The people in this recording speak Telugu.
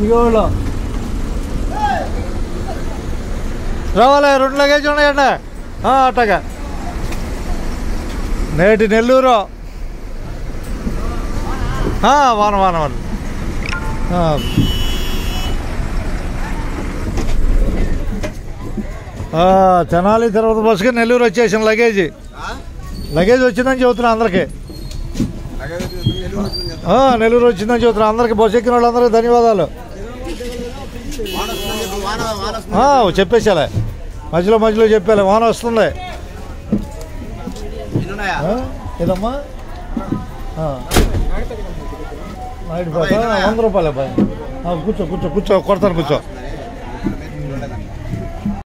ఇగోలో రావాలి రెండు లగేజ్ ఉన్నాయండి ఆ, అట్టగా నేటి నెల్లూరు ఆ, వాన వాన వాన ఆ. ఆ, తెనాలి తిరుపతి బస్సుకి నెల్లూరు వచ్చేసిన లగేజ్ లగేజ్ వచ్చిందని చెబుతున్నా అందరికీ ఆ, నెల్లూరు వచ్చిందని చెబుతున్నా అందరికీ బస్సు ఎక్కిన వాళ్ళందరికీ ధన్యవాదాలు ఆ, చెప్పేసాలే మధ్యలో మధ్యలో చెప్పాలి వాన వస్తుంది ఆ, ఏదమ్మా ఆ. నైట్ పాట వంద రూపాయలు అబ్బాయి ఆ, కూర్చో కూర్చో కూర్చో కొడతాను కూర్చో